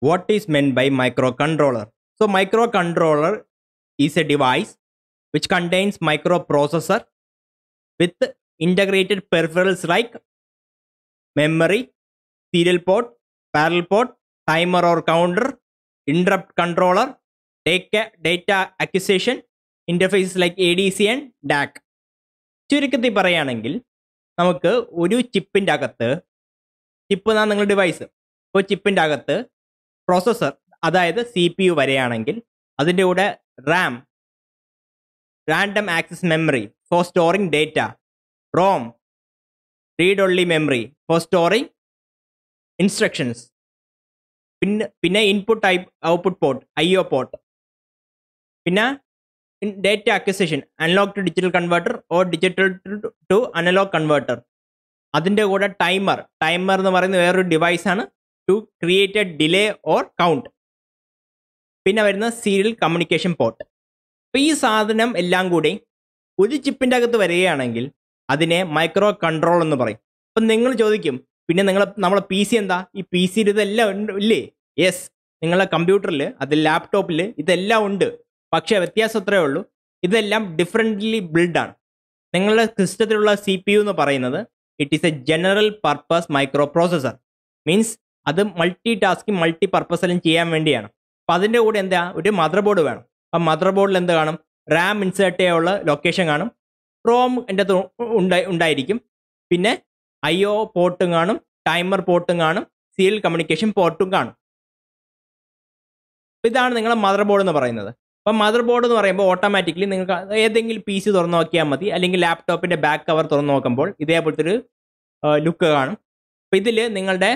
what is meant by microcontroller. So microcontroller is a device which contains microprocessor with integrated peripherals like memory, serial port, parallel port, timer or counter, interrupt controller, data, data acquisition, interfaces like ADC and DAC. ചുരുക്കത്തിൽ പറയുകയാണെങ്കിൽ നമുക്ക് ഒരു ചിപ്പിൻ്റെ അകത്ത് chip എന്നാണ് നിങ്ങളുടെ device ഒരു ചിപ്പിൻ്റെ അകത്ത് processor അതായത് സി പി യു വരെയാണെങ്കിൽ അതിൻ്റെ കൂടെ RAM random access memory for storing data ROM read only memory for storing instructions പിന്നെ പിന്നെ input type output port I O port പിന്നെ data acquisition analog to digital converter or digital to analog converter അതിൻ്റെ കൂടെ timer timer എന്ന് പറയുന്ന വേറൊരു ഡിവൈസാണ് to create a delay or count പിന്നെ വരുന്ന സീരിയൽ കമ്മ്യൂണിക്കേഷൻ പോർട്ട് അപ്പോൾ ഈ സാധനം എല്ലാം കൂടി ഒരു ചിപ്പിൻ്റെ അകത്ത് വരികയാണെങ്കിൽ അതിനെ മൈക്രോ കൺട്രോൾ എന്ന് പറയും അപ്പം നിങ്ങൾ ചോദിക്കും പിന്നെ നിങ്ങൾ നമ്മളെ പി സി എന്താ ഈ പി സിയിൽ ഇതെല്ലാം ഉണ്ട് ഇല്ലേ യെസ് നിങ്ങളെ കമ്പ്യൂട്ടറിൽ അത് ലാപ്ടോപ്പിൽ ഇതെല്ലാം ഉണ്ട് പക്ഷേ വ്യത്യാസം അത്രേ ഉള്ളൂ ഇതെല്ലാം ഡിഫറെൻ്റ്ലി ബിൽഡാണ് നിങ്ങളുടെ സിസ്റ്റത്തിലുള്ള സി പി യു എന്ന് പറയുന്നത് it is a general purpose microprocessor means അത് മൾട്ടി ടാസ്കിങ് മൾട്ടി പർപ്പസിലും ചെയ്യാൻ വേണ്ടിയാണ് അപ്പം അതിൻ്റെ കൂടെ എന്താ ഒരു മദർ ബോർഡ് വേണം അപ്പം മദർ ബോർഡിൽ എന്ത് കാണും റാം ഇൻസേർട്ട് ചെയ്യാനുള്ള ലൊക്കേഷൻ കാണും റോം എൻ്റെ ഉണ്ടായി ഉണ്ടായിരിക്കും പിന്നെ ഐ ഒ പോർട്ടും കാണും ടൈമർ പോർട്ടും കാണും സീരിയൽ കമ്മ്യൂണിക്കേഷൻ പോർട്ടും കാണും അപ്പോൾ ഇതാണ് നിങ്ങളെ മദർ ബോർഡ് എന്ന് പറയുന്നത് അപ്പം മദർ ബോർഡ് എന്ന് പറയുമ്പോൾ ഓട്ടോമാറ്റിക്കലി നിങ്ങൾക്ക് ഏതെങ്കിലും പി സി തുറന്നു നോക്കിയാൽ മതി അല്ലെങ്കിൽ ലാപ്ടോപ്പിൻ്റെ ബാക്ക് കവർ തുറന്നു നോക്കുമ്പോൾ ഇതേപോലത്തെ ഒരു ലുക്ക് കാണും അപ്പം ഇതിൽ നിങ്ങളുടെ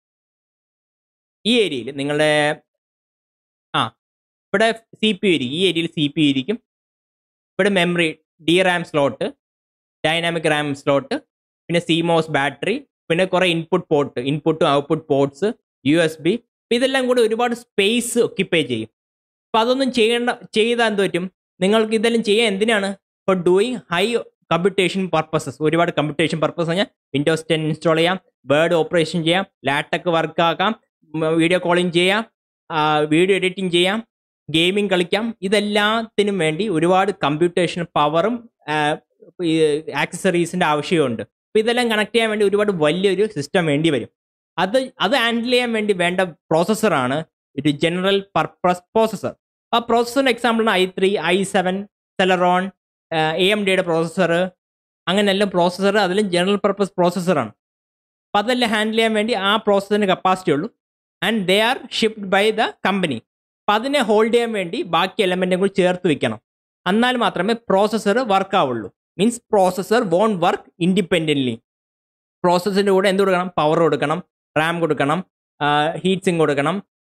ഈ ഏരിയയിൽ നിങ്ങളുടെ ആ ഇവിടെ സി പി യു ഇരിക്കും ഈ ഏരിയയിൽ സി പി യു ഇരിക്കും ഇവിടെ memory D RAM slot dynamic RAM slot പിന്നെ സിമോസ് ബാറ്ററി പിന്നെ കുറേ ഇൻപുട്ട് പോർട്ട് ഇൻപുട്ടും output ports U S B ഇതെല്ലാം കൂടി ഒരുപാട് സ്പേസ് ഒക്യുപ്പൈ ചെയ്യും അപ്പോൾ അതൊന്നും ചെയ്യേണ്ട ചെയ്താൽ എന്ത് പറ്റും നിങ്ങൾക്ക് ഇതെല്ലാം ചെയ്യാൻ എന്തിനാണ് for doing high computation purposes ഒരുപാട് കമ്പ്യൂട്ടേഷൻ പർപ്പസ് പറഞ്ഞാൽ വിൻഡോസ് ടെൻ ഇൻസ്റ്റാൾ ചെയ്യാം വേർഡ് ഓപ്പറേഷൻ ചെയ്യാം ലാപ്ടോപ്പ് വർക്ക് ആക്കാം വീഡിയോ കോളിംഗ് ചെയ്യാം വീഡിയോ എഡിറ്റിംഗ് ചെയ്യാം ഗെയിമിംഗ് കളിക്കാം ഇതെല്ലാത്തിനും വേണ്ടി ഒരുപാട് കമ്പ്യൂട്ടേഷൻ പവറും ആക്സസറീസിൻ്റെ ആവശ്യമുണ്ട് അപ്പോൾ ഇതെല്ലാം കണക്ട് ചെയ്യാൻ വേണ്ടി ഒരുപാട് വലിയൊരു സിസ്റ്റം വേണ്ടി വരും അത് അത് ഹാൻഡിൽ ചെയ്യാൻ വേണ്ടി വേണ്ട പ്രോസസ്സറാണ് ഒരു ജനറൽ പർപ്പസ് പ്രോസസ്സർ ആ പ്രോസസ്സറിൻ്റെ എക്സാമ്പിളാണ് I three I seven Celeron A M ഡിയുടെ പ്രോസസ്സർ അങ്ങനെയെല്ലാം പ്രോസസ്സർ അതിലും ജനറൽ പർപ്പസ് പ്രോസസ്സറാണ് അപ്പോൾ അതെല്ലാം ഹാൻഡിൽ ചെയ്യാൻ വേണ്ടി ആ പ്രോസസ്സറിന് കപ്പാസിറ്റി ഉള്ളൂ and they are shipped by the company അപ്പം അതിനെ ഹോൾഡ് ചെയ്യാൻ വേണ്ടി ബാക്കി എലമെൻറ്റും കൂടി ചേർത്ത് വെക്കണം എന്നാൽ മാത്രമേ പ്രോസസ്സർ വർക്ക് ആവുള്ളൂ means processor won't work independently പ്രോസസ്സിൻ്റെ കൂടെ എന്ത് കൊടുക്കണം പവർ കൊടുക്കണം റാം കൊടുക്കണം ഹീറ്റ് സിങ് കൊടുക്കണം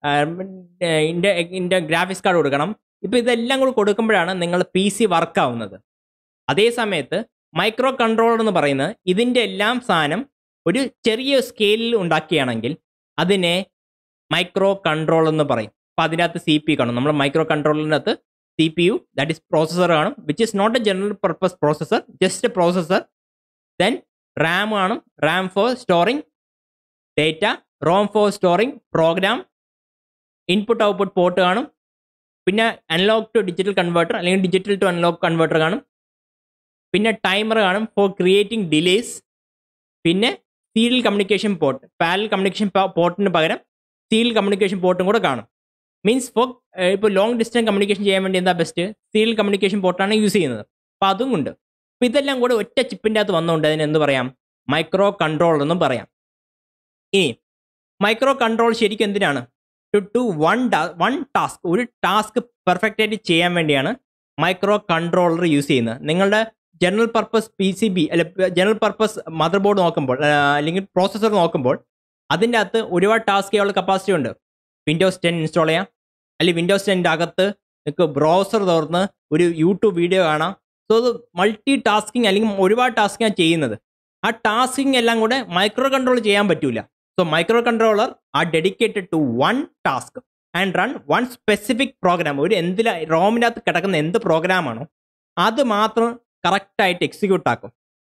ഇൻ്റെ ഇൻ്റെ ഗ്രാഫിക്സ് കാർഡ് കൊടുക്കണം ഇപ്പോൾ ഇതെല്ലാം കൂടി കൊടുക്കുമ്പോഴാണ് നിങ്ങൾ പി സി വർക്ക് ആവുന്നത് അതേ സമയത്ത് മൈക്രോ കൺട്രോളർ എന്ന് പറയുന്നത് ഇതിൻ്റെ എല്ലാം സാധനം ഒരു ചെറിയ സ്കെയിലിൽ ഉണ്ടാക്കുകയാണെങ്കിൽ അതിനെ മൈക്രോ കൺട്രോൾ എന്ന് പറയും അപ്പോൾ അതിനകത്ത് സി പി കാണും നമ്മൾ മൈക്രോ കൺട്രോളറിനകത്ത് C P U that is processor കാണും which is not a general purpose processor just processor then RAM കാണും RAM for storing data ROM for storing program input output port കാണും പിന്നെ analog to digital converter അല്ലെങ്കിൽ digital to analog converter കാണും പിന്നെ timer കാണും for creating delays പിന്നെ serial communication port parallel communication പോർട്ടിന് പകരം സീരിയൽ കമ്മ്യൂണിക്കേഷൻ പോർട്ടും കൂടെ കാണും മീൻസ് ഫോർ ഇപ്പോൾ ലോങ് ഡിസ്റ്റൻസ് കമ്മ്യൂണിക്കേഷൻ ചെയ്യാൻ വേണ്ടി എന്താ ബെസ്റ്റ് സീരിയൽ കമ്മ്യൂണിക്കേഷൻ പോർട്ടാണ് യൂസ് ചെയ്യുന്നത് അപ്പോൾ അതും ഉണ്ട് അപ്പോൾ ഇതെല്ലാം കൂടെ ഒറ്റ ചിപ്പിൻ്റെ അകത്ത് വന്നുകൊണ്ട് അതിന് എന്ത് പറയാം മൈക്രോ കൺട്രോൾ എന്നും പറയാം ഇനി മൈക്രോ കൺട്രോൾ ശരിക്കും എന്തിനാണ് to to one one task ഒരു ടാസ്ക് പെർഫെക്റ്റ് ആയിട്ട് ചെയ്യാൻ വേണ്ടിയാണ് മൈക്രോ കൺട്രോളർ യൂസ് ചെയ്യുന്നത് നിങ്ങളുടെ general purpose P C B അല്ലെ ജനറൽ പർപ്പസ് മദർ ബോർഡ് നോക്കുമ്പോൾ അല്ലെങ്കിൽ പ്രോസസ്സർ നോക്കുമ്പോൾ അതിൻ്റെ അകത്ത് ഒരുപാട് ടാസ്ക് ചെയ്യാനുള്ള കപ്പാസിറ്റി ഉണ്ട് വിൻഡോസ് ടെൻ ഇൻസ്റ്റാൾ ചെയ്യാം അല്ലെങ്കിൽ വിൻഡോസ് ടെൻ്റെ അകത്ത് നിങ്ങൾക്ക് ബ്രൗസർ തുറന്ന് ഒരു യൂട്യൂബ് വീഡിയോ കാണാം സോ അത് മൾട്ടി ടാസ്കിങ് അല്ലെങ്കിൽ ഒരുപാട് ടാസ്കിങ് ചെയ്യുന്നത് ആ ടാസ്കിങ് എല്ലാം കൂടെ മൈക്രോ കൺട്രോൾ ചെയ്യാൻ പറ്റൂല so microcontroller are dedicated to one task and run one specific program ഒരു എന്തില റോമിനകത്ത് കിടക്കുന്ന എന്ത് പ്രോഗ്രാമാണോ അത് മാത്രം കറക്റ്റായിട്ട് എക്സിക്യൂട്ട് ആക്കും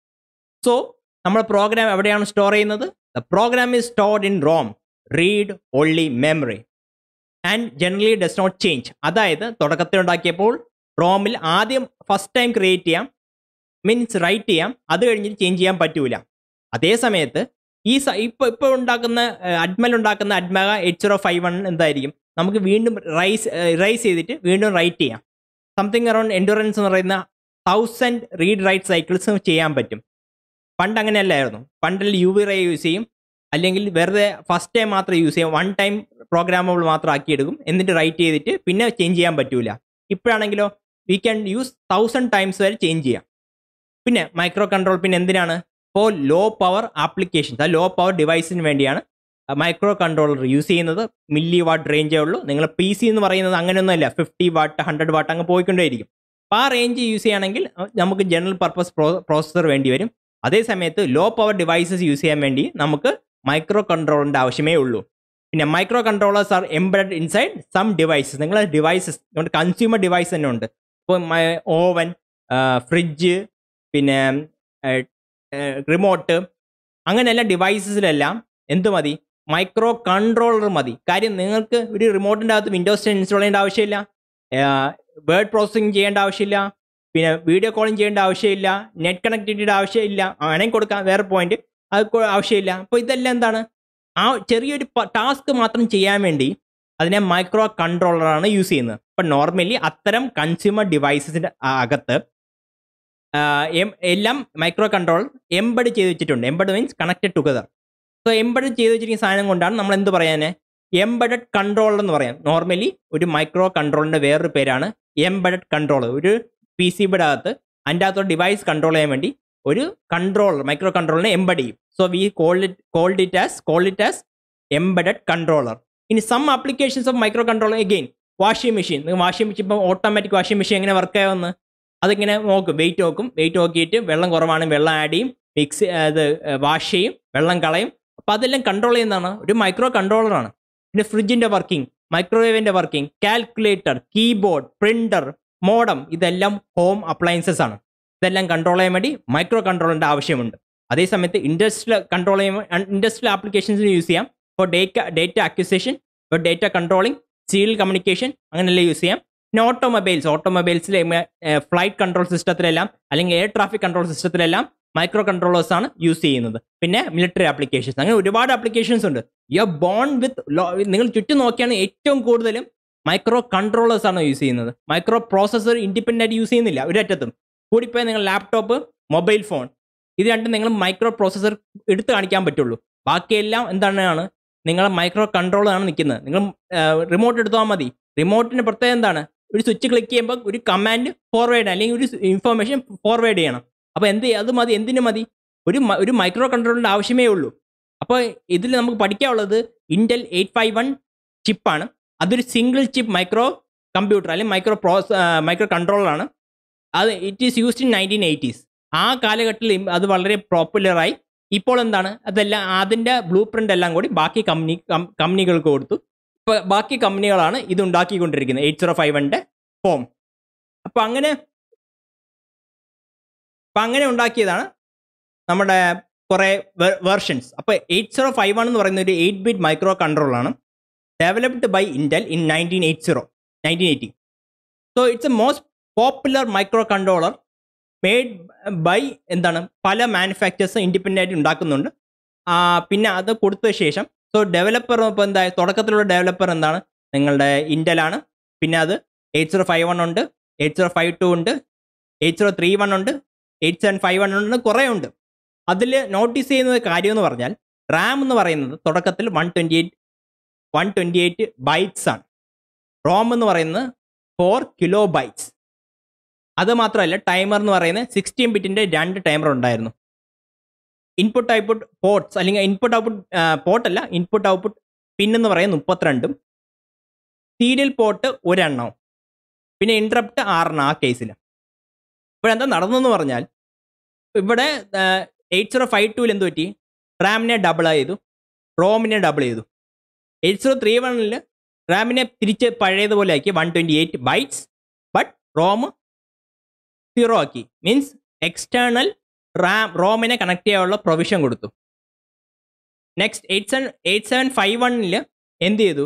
സോ നമ്മൾ പ്രോഗ്രാം എവിടെയാണ് സ്റ്റോർ ചെയ്യുന്നത് the program is stored in ROM read only memory and generally does not change അതായത് തുടക്കത്തിൽ ഉണ്ടാക്കിയപ്പോൾ റോമിൽ ആദ്യം ഫസ്റ്റ് ടൈം ക്രിയേറ്റ് ചെയ്യാം മീൻസ് റൈറ്റ് ചെയ്യാം അത് കഴിഞ്ഞിട്ട് ചേഞ്ച് ചെയ്യാൻ പറ്റൂല അതേ സമയത്ത് ഈ സ ഇപ്പോൾ ഇപ്പോൾ ഉണ്ടാക്കുന്ന അഡ്മൽ ഉണ്ടാക്കുന്ന അഡ്മക എയ്റ്റ് സീറോ ഫൈവ് വൺ എന്തായിരിക്കും നമുക്ക് വീണ്ടും റൈസ് റൈസ് ചെയ്തിട്ട് വീണ്ടും റൈറ്റ് ചെയ്യാം സംതിങ് അറൗണ്ട് എൻഡുറൻസ് എന്ന് പറയുന്ന തൗസൻഡ് റീഡ് റൈറ്റ് സൈക്കിൾസ് ചെയ്യാൻ പറ്റും പണ്ട് അങ്ങനെയല്ലായിരുന്നു പണ്ടിൽ യു വി റേ യൂസ് ചെയ്യും അല്ലെങ്കിൽ വെറുതെ ഫസ്റ്റ് ടൈം മാത്രം യൂസ് ചെയ്യും വൺ ടൈം പ്രോഗ്രാമബിൾ മാത്രം ആക്കിയെടുക്കും എന്നിട്ട് റൈറ്റ് ചെയ്തിട്ട് പിന്നെ ചേഞ്ച് ചെയ്യാൻ പറ്റൂല ഇപ്പോഴാണെങ്കിലോ we can use thousand times വരെ ചേഞ്ച് ചെയ്യാം പിന്നെ മൈക്രോ കൺട്രോൾ പിന്നെ എന്തിനാണ് ഫോർ ലോ പവർ ആപ്ലിക്കേഷൻസ് ആ ലോ പവർ ഡിവൈസിന് വേണ്ടിയാണ് മൈക്രോ കൺട്രോളർ യൂസ് ചെയ്യുന്നത് മില്ലി വാട്ട് റേഞ്ചേ ഉള്ളൂ നിങ്ങൾ പി സി എന്ന് പറയുന്നത് അങ്ങനെയൊന്നുമല്ല ഫിഫ്റ്റി വാട്ട് ഹൺഡ്രഡ് വാട്ട് അങ്ങ് പോയിക്കൊണ്ടേയിരിക്കും അപ്പോൾ ആ റേഞ്ച് യൂസ് ചെയ്യുകയാണെങ്കിൽ അഹ് നമുക്ക് ജനറൽ പർപ്പസ് പ്രോസസ്സർ വേണ്ടി വരും അതേ സമയത്ത് ലോ പവർ ഡിവൈസസ് യൂസ് ചെയ്യാൻ വേണ്ടി നമുക്ക് മൈക്രോ കൺട്രോളറിൻ്റെ ആവശ്യമേ ഉള്ളൂ പിന്നെ microcontrollers are embedded inside some devices നിങ്ങൾ ഡിവൈസസ് നമ്മുടെ കൺസ്യൂമർ ഡിവൈസ് തന്നെ ഉണ്ട് ഇപ്പോൾ ഓവൻ ഫ്രിഡ്ജ് പിന്നെ റിമോട്ട് അങ്ങനെയുള്ള ഡിവൈസസിലെല്ലാം എന്ത് മതി മൈക്രോ കൺട്രോളർ മതി കാര്യം നിങ്ങൾക്ക് ഒരു റിമോട്ടിൻ്റെ അകത്ത് വിൻഡോസ് ടെൻ ഇൻസ്റ്റാൾ ചെയ്യേണ്ട ആവശ്യമില്ല വേർഡ് പ്രോസസ്സിങ് ചെയ്യേണ്ട ആവശ്യമില്ല പിന്നെ വീഡിയോ കോളിംഗ് ചെയ്യേണ്ട ആവശ്യമില്ല നെറ്റ് കണക്ടിവിറ്റിയുടെ ആവശ്യമില്ല വേണമെങ്കിൽ കൊടുക്കാം വേറെ പോയിന്റ് അത് കൊ- ആവശ്യമില്ല അപ്പോൾ ഇതെല്ലാം എന്താണ് ആ ചെറിയൊരു ടാസ്ക് മാത്രം ചെയ്യാൻ വേണ്ടി അതിനെ മൈക്രോ കൺട്രോളറാണ് യൂസ് ചെയ്യുന്നത് അപ്പം നോർമലി അത്തരം കൺസ്യൂമർ ഡിവൈസസിൻ്റെ അകത്ത് ആ, എം- എല്ലാം മൈക്രോ കൺട്രോൾ എംബഡ് ചെയ്ത് വെച്ചിട്ടുണ്ട് embed means connected together so embed ചെയ്ത് വെച്ചിരിക്കുന്ന സാധനം കൊണ്ടാണ് നമ്മൾ എന്ത് പറയാനെ എംബഡഡ് കൺട്രോളർ എന്ന് പറയാം നോർമലി ഒരു മൈക്രോ കൺട്രോളിന്റെ വേറൊരു പേരാണ് എംബഡഡ് കൺട്രോളർ ഒരു പി സി ബിയുടെ അകത്ത് അതിൻ്റെ അകത്തൊരു ഡിവൈസ് കൺട്രോൾ ചെയ്യാൻ വേണ്ടി ഒരു കൺട്രോളർ മൈക്രോ കൺട്രോളിനെ എംബഡ് ചെയ്യും so we called it called it as called it as embedded controller ഇനി some applications of microcontroller again washing machine washing machine ഇപ്പം ഓട്ടോമാറ്റിക് വാഷിംഗ് മെഷീൻ എങ്ങനെ വർക്ക് ആവുമെന്ന് അതിങ്ങനെ നോക്കും വെയിറ്റ് നോക്കും വെയിറ്റ് നോക്കിയിട്ട് വെള്ളം കുറവാണ് വെള്ളം ആഡ് ചെയ്യും മിക്സ് അത് വാഷ് ചെയ്യും വെള്ളം കളയും അപ്പോൾ അതെല്ലാം കൺട്രോൾ ചെയ്യുന്നതാണ് ഒരു മൈക്രോ കൺട്രോളറാണ് പിന്നെ ഫ്രിഡ്ജിൻ്റെ വർക്കിംഗ് മൈക്രോവേവിൻ്റെ working calculator keyboard printer modem ഇതെല്ലാം ഹോം അപ്ലയൻസസ് ആണ് ഇതെല്ലാം കൺട്രോൾ ചെയ്യാൻ വേണ്ടി മൈക്രോ കൺട്രോളിൻ്റെ ആവശ്യമുണ്ട് അതേസമയത്ത് ഇൻഡസ്ട്രിയൽ കൺട്രോൾ ചെയ്യാൻ ഇൻഡസ്ട്രിയൽ ആപ്ലിക്കേഷൻസിന് യൂസ് ചെയ്യാം for data data acquisition for data controlling serial communication അങ്ങനെയെല്ലാം യൂസ് ചെയ്യാം പിന്നെ ഓട്ടോമൊബൈൽസ് ഓട്ടോമൊബൈൽസിലെ ഫ്ലൈറ്റ് കൺട്രോൾ സിസ്റ്റത്തിലെല്ലാം അല്ലെങ്കിൽ എയർ ട്രാഫിക് കൺട്രോൾ സിസ്റ്റത്തിലെല്ലാം മൈക്രോ കൺട്രോളേഴ്സ് ആണ് യൂസ് ചെയ്യുന്നത് പിന്നെ മിലിറ്ററി ആപ്ലിക്കേഷൻസ് അങ്ങനെ ഒരുപാട് ആപ്ലിക്കേഷൻസ് ഉണ്ട് യു ആർ ബോൺ വിത്ത് നിങ്ങൾ ചുറ്റും നോക്കിയാണ് ഏറ്റവും കൂടുതലും മൈക്രോ കൺട്രോളേഴ്സ് ആണ് യൂസ് ചെയ്യുന്നത് മൈക്രോ പ്രോസസ്സർ ഇൻഡിപെൻഡൻ്റ് ആയിട്ട് യൂസ് ചെയ്യുന്നില്ല ഒരറ്റത്തും കൂടിപ്പോയി നിങ്ങൾ ലാപ്ടോപ്പ് മൊബൈൽ ഫോൺ ഇത് രണ്ടും നിങ്ങൾ മൈക്രോ പ്രോസസ്സർ എടുത്ത് കാണിക്കാൻ പറ്റുള്ളൂ ബാക്കിയെല്ലാം എന്താണ് നിങ്ങൾ മൈക്രോ കൺട്രോളാണ് നിൽക്കുന്നത് നിങ്ങൾ റിമോട്ട് എടുത്താൽ മതി റിമോട്ടിന്റെ പ്രത്യേകത എന്താണ് ഒരു സ്വിച്ച് ക്ലിക്ക് ചെയ്യുമ്പോൾ ഒരു കമാൻഡ് ഫോർവേഡ് അല്ലെങ്കിൽ ഒരു ഇൻഫർമേഷൻ ഫോർവേഡ് ചെയ്യണം അപ്പോൾ എന്ത് അത് മതി എന്തിനു മതി ഒരു മ- ഒരു മൈക്രോ കൺട്രോളിൻ്റെ ആവശ്യമേ ഉള്ളൂ അപ്പോൾ ഇതിൽ നമുക്ക് പഠിക്കാനുള്ളത് ഇൻറ്റൽ എയ്റ്റ് ഫൈവ് വൺ ചിപ്പാണ് അതൊരു സിംഗിൾ ചിപ്പ് മൈക്രോ കമ്പ്യൂട്ടർ അല്ലെങ്കിൽ മൈക്രോ പ്രോസ് മൈക്രോ കൺട്രോളറാണ് അത് it is used in nineteen eighties ആ കാലഘട്ടത്തിൽ ഇം- അത് വളരെ പോപ്പുലറായി ഇപ്പോൾ എന്താണ് അതെല്ലാം അതിൻ്റെ ബ്ലൂ പ്രിൻ്റ് എല്ലാം കൂടി ബാക്കി കമ്പനി കമ്പനികൾക്ക് കൊടുത്തു ഇപ്പോൾ ബാക്കി കമ്പനികളാണ് ഇത് ഉണ്ടാക്കിക്കൊണ്ടിരിക്കുന്നത് എയ്റ്റ് സീറോ ഫൈവ് വണ്ണിൻ്റെ ഫോം അപ്പോൾ അങ്ങനെ അപ്പം അങ്ങനെ ഉണ്ടാക്കിയതാണ് നമ്മുടെ കുറേ വെർഷൻസ് അപ്പോൾ എയ്റ്റ് സീറോ ഫൈവ് വൺ എന്ന് പറയുന്ന ഒരു എയ്റ്റ് ബിറ്റ് മൈക്രോ കൺട്രോളാണ് developed by Intel in nineteen eight zero nineteen eighty so it's a most popular microcontroller made by എന്താണ് പല മാനുഫാക്ചേഴ്സ് ഇൻഡിപെൻഡൻ്റ് ആയിട്ട് ഉണ്ടാക്കുന്നുണ്ട് ആ, പിന്നെ അത് കൊടുത്ത ശേഷം സോ ഡെവലപ്പർ ഇപ്പോൾ എന്താ തുടക്കത്തിലുള്ള ഡെവലപ്പർ എന്താണ് നിങ്ങളുടെ ഇൻറ്റലാണ് പിന്നെ അത് എയ്റ്റ് സീറോ ഫൈവ് വൺ ഉണ്ട് എയ്റ്റ് സീറോ ഫൈവ് ടു ഉണ്ട് എയ്റ്റ് സീറോ ത്രീ വൺ ഉണ്ട് എയ്റ്റ് സെവൻ ഫൈവ് വൺ ഉണ്ട് കുറേ ഉണ്ട് അതിൽ നോട്ടീസ് ചെയ്യുന്ന കാര്യം എന്ന് പറഞ്ഞാൽ റാം എന്ന് പറയുന്നത് തുടക്കത്തിൽ one twenty eight one twenty eight bytes ആണ് റോം എന്ന് പറയുന്നത് ഫോർ കിലോ ബൈറ്റ്സ് അത് മാത്രമല്ല ടൈമർ എന്ന് പറയുന്നത് സിക്സ്റ്റീൻ ബിറ്റിൻ്റെ രണ്ട് ടൈമർ ഉണ്ടായിരുന്നു ഇൻപുട്ട് ഔട്ട്പുട്ട് പോർട്സ് അല്ലെങ്കിൽ ഇൻപുട്ട് ഔട്ട്പുട്ട് പോർട്ടല്ല ഇൻപുട്ട് ഔട്ട്പുട്ട് പിൻ എന്ന് പറയുന്നത് മുപ്പത്തിരണ്ടും സീരിയൽ പോർട്ട് ഒരെണ്ണവും പിന്നെ ഇൻട്രപ്റ്റ് ആറെണ്ണം ആ കേസിൽ ഇവിടെ എന്താ നടന്നെന്ന് പറഞ്ഞാൽ ഇവിടെ എയ്റ്റ് സീറോ ഫൈവ് ടൂവിൽ എന്ത് പറ്റി റാമിനെ ഡബിൾ ചെയ്തു റോമിനെ ഡബിൾ ചെയ്തു എയ്റ്റ് സീറോ ത്രീ വണ്ണിൽ റാമിനെ തിരിച്ച് പഴയതുപോലെ ആക്കി one twenty eight bytes but ROM zero ആക്കി മീൻസ് എക്സ്റ്റേണൽ റാം റോമിനെ കണക്ട് ചെയ്യാനുള്ള പ്രൊവിഷൻ കൊടുത്തു next eight seven eight seven five വണ്ണിൽ എന്ത് ചെയ്തു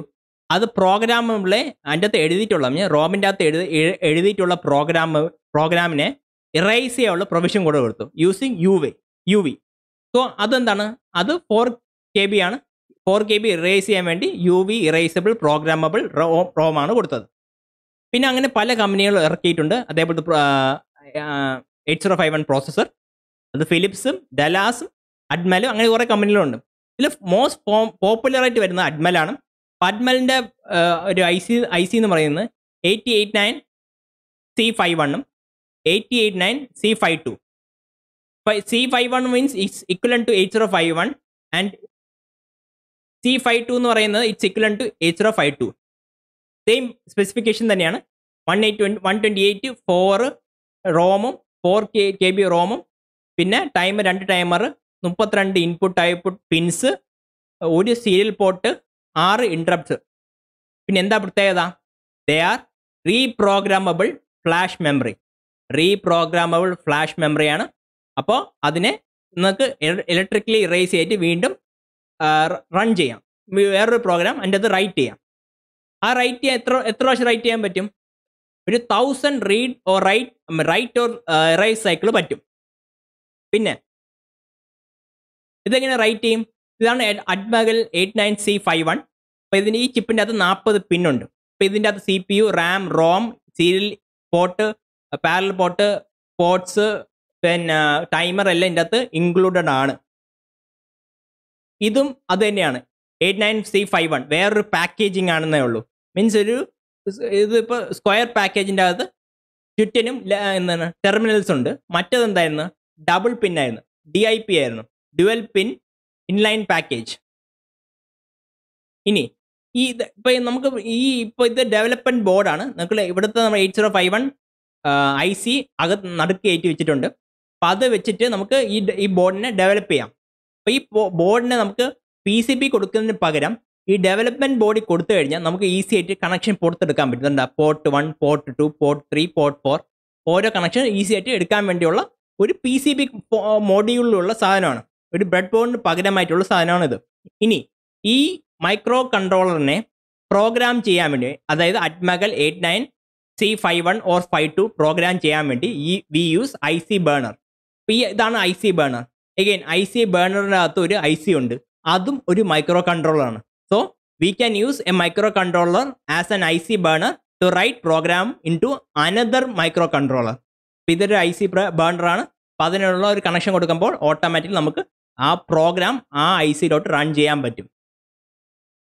അത് പ്രോഗ്രാമുകളെ അതിൻ്റെ അകത്ത് എഴുതിയിട്ടുള്ള റോമിൻ്റെ അകത്ത് എഴുതി എഴു- എഴുതിയിട്ടുള്ള പ്രോഗ്രാം പ്രോഗ്രാമിനെ ഇറേസ് ചെയ്യാനുള്ള പ്രൊവിഷൻ കൂടെ കൊടുത്തു using U V U V so അതെന്താണ് അത് ഫോർ കെ ബി ആണ് ഫോർ കെ ബി ഇറേസ് ചെയ്യാൻ വേണ്ടി യു വി ഇറേസബിൾ പ്രോഗ്രാമബിൾ റോമാണ് കൊടുത്തത് പിന്നെ അങ്ങനെ പല കമ്പനികളും ഇറക്കിയിട്ടുണ്ട് അതേപോലത്തെ eight zero five one processor അത് ഫിലിപ്സും ഡലാസും അഡ്മലും അങ്ങനെ കുറേ കമ്പനികളുണ്ട് ഇതിൽ മോസ്റ്റ് പോപ്പുലർ ആയിട്ട് വരുന്നത് അഡ്മലാണ് അപ്പോൾ അഡ്മലിൻ്റെ ഒരു ഐ സി ഐ സി എന്ന് പറയുന്നത് eighty eight nine C five വണ്ണും eighty eight nine C five two C five one means it's equivalent to eight zero five one and C five two എന്ന് പറയുന്നത് it's equivalent to eight zero five two same specification തന്നെയാണ് one eight twenty one twenty eight four റോമും four K K B റോമും പിന്നെ timer രണ്ട് timer മുപ്പത്തിരണ്ട് input output pins ഒരു serial port ആറ് ഇൻട്രപ്റ്റ്സ് പിന്നെ എന്താ പ്രത്യേകത they are reprogrammable flash memory reprogrammable flash മെമ്മറിയാണ് അപ്പോൾ അതിനെ നിങ്ങൾക്ക് ഇലക്ട്രിക്കലി ഇറേസ് ചെയ്തിട്ട് വീണ്ടും റൺ ചെയ്യാം വേ- വേറൊരു പ്രോഗ്രാം അതിൻ്റെ അത് റൈറ്റ് ചെയ്യാം ആ റൈറ്റ് ചെയ്യാൻ എത്ര എത്ര പ്രാവശ്യം റൈറ്റ് ചെയ്യാൻ പറ്റും ഒരു thousand read or write write or erase cycle പറ്റും പിന്നെ ഇതെങ്ങനെ റൈറ്റ് ചെയ്യും ഇതാണ് Atmel eight nine C five one അപ്പോൾ ഇതിന് ഈ ചിപ്പിൻ്റെ അകത്ത് നാൽപ്പത് പിന്നുണ്ട് അപ്പോൾ ഇതിൻ്റെ അകത്ത് C P U RAM ROM serial port parallel port ports പിന്നെ ടൈമർ എല്ലാം ഇതിൻ്റെ അകത്ത് ഇൻക്ലൂഡഡ് ആണ് ഇതും അത് തന്നെയാണ് eight nine C five one വേറൊരു പാക്കേജിങ് ആണെന്നേ ഉള്ളൂ മീൻസ് ഒരു ഇതിപ്പോൾ സ്ക്വയർ പാക്കേജിൻ്റെ അകത്ത് ചുറ്റിനും ല- എന്താണ് ടെർമിനൽസ് ഉണ്ട് മറ്റത് എന്തായിരുന്നു ഡബിൾ പിൻ ആയിരുന്നു ഡി ഐ പി ആയിരുന്നു ഡുവൽ പിൻ ഇൻലൈൻ പാക്കേജ് ഇനി ഈ ഇത് ഇപ്പൊ നമുക്ക് ഈ ഇപ്പൊ ഇത് ഡെവലപ്മെന്റ് ബോർഡാണ് നമുക്ക് ഇവിടുത്തെ നമ്മൾ eight zero five one I C അകത്ത് നടുക്ക് കയറ്റി വെച്ചിട്ടുണ്ട് അപ്പൊ അത് വെച്ചിട്ട് നമുക്ക് ഈ ഡ- ഈ ബോർഡിനെ ഡെവലപ്പ് ചെയ്യാം അപ്പൊ ഈ ബോർഡിനെ നമുക്ക് പി സി ബി കൊടുക്കുന്നതിന് പകരം ഈ ഡെവലപ്മെന്റ് ബോർഡിൽ കൊടുത്തു കഴിഞ്ഞാൽ നമുക്ക് ഈസി ആയിട്ട് കണക്ഷൻ പുറത്തെടുക്കാൻ പറ്റുന്നുണ്ട് port one port two port three port four ഓരോ കണക്ഷൻ ഈസി ആയിട്ട് എടുക്കാൻ വേണ്ടിയുള്ള ഒരു പി സി ബി മോഡ്യൂളിലുള്ള സാധനമാണ് ഒരു ബ്രെഡ് ബോർഡിന് പകരമായിട്ടുള്ള സാധനമാണ് ഇത് ഇനി ഈ മൈക്രോ കൺട്രോളറിനെ പ്രോഗ്രാം ചെയ്യാൻ വേണ്ടി അതായത് Atmel eight nine C five one or five two program ചെയ്യാൻ വേണ്ടി ഈ we use I C burner ഈ ഇതാണ് I C burner again I C ബേണറിൻ്റെ അകത്ത് ഒരു ഐ സി ഉണ്ട് അതും ഒരു മൈക്രോ കൺട്രോളറാണ് so we can use a micro controller as an I C burner to write program into another micro controller ഇതൊരു ഐ സി ബേണറാണ് അപ്പം അതിനുള്ള ഒരു കണക്ഷൻ കൊടുക്കുമ്പോൾ ഓട്ടോമാറ്റിക് നമുക്ക് ആ പ്രോഗ്രാം ആ ഐ സിയിലോട്ട് റൺ ചെയ്യാൻ പറ്റും